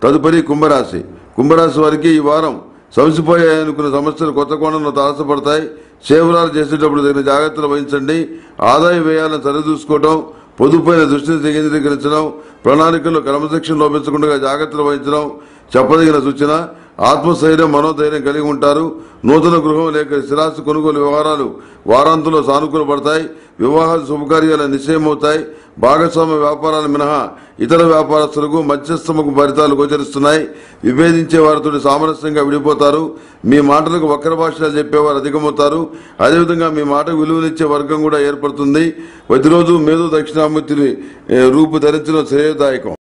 తదుపరి కుంభరాశి కుంభరాశి వారికి ఈ వారం సమసిపోయాయనుకున్న సమస్యలు కొత్త కోణంలో తారసపడతాయి సేవరాలు చేసేటప్పుడు తగిన జాగ్రత్తలు వహించండి ఆదాయ వ్యయాలను సరిచూసుకోవడం పొదుపైన దృష్టిని కేంద్రీకరించడం ప్రణాళికల్లో క్రమశిక్షణ లోపించకుండా జాగ్రత్తలు వహించడం చెప్పదగిన సూచన ఆత్మస్థైర్యం మనోధైర్యం కలిగి ఉంటారు నూతన గృహం లేక స్థిరాస్తి కొనుగోలు వ్యవహారాలు వారాంతంలో సానుకూల పడతాయి వివాహాలు శుభకార్యాలు నిశ్చయమవుతాయి భాగస్వామ్య వ్యాపారాలు మినహా ఇతర వ్యాపారస్తులకు మధ్యస్థముకు ఫలితాలు గోచరిస్తున్నాయి విభేదించే వారితో సామరస్యంగా విడిపోతారు మీ మాటలకు వక్ర భాషలు చెప్పేవారు అధికమవుతారు అదేవిధంగా మీ మాటకు విలువనిచ్చే వర్గం కూడా ఏర్పడుతుంది ప్రతిరోజు మేధో దక్షిణామూర్తిని ఏ, రూపు ధరించడం శ్రేయదాయకం